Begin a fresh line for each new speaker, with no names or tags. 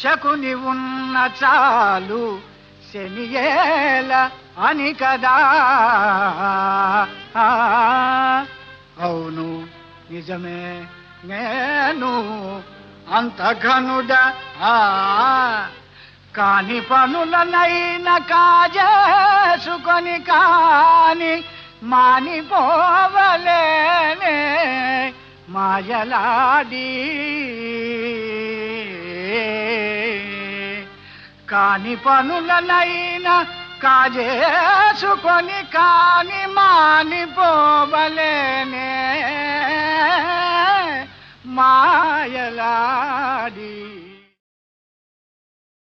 శకుని ఉన్న చాలు శనియేల అని కదా అవును నిజమే నేను అంత ఘనుడ ఆ కాని పనులనైన కాజేసుకొని కాని మానిపోవలేనే మాయలాడి కాని పనులనైన కాజేసుకొని కాని మానిపోవలేనే మాయలాడి